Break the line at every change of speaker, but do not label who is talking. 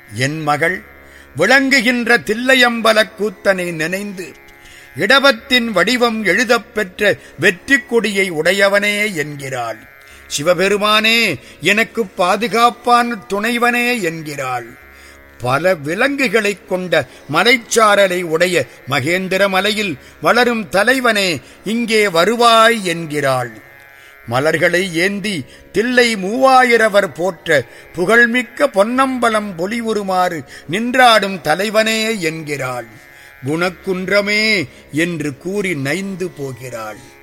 என் மகள் விளங்குகின்ற தில்லையம்பலக் கூத்தனை நினைந்து இடபத்தின் வடிவம் எழுதப் பெற்ற வெற்றி கொடியை உடையவனே என்கிறாள் சிவபெருமானே எனக்கு பாதுகாப்பான துணைவனே என்கிறாள் பல விலங்குகளைக் கொண்ட மலைச்சாரலை உடைய மகேந்திர மலையில் வளரும் தலைவனே இங்கே வருவாய் என்கிறாள் மலர்களை ஏந்தி தில்லை மூவாயிரவர் போற்ற புகழ்மிக்க பொன்னம்பலம் பொலிவுறுமாறு நின்றாடும் தலைவனே என்கிறாள் குணக்குன்றமே என்று கூறி நைந்து போகிறாள்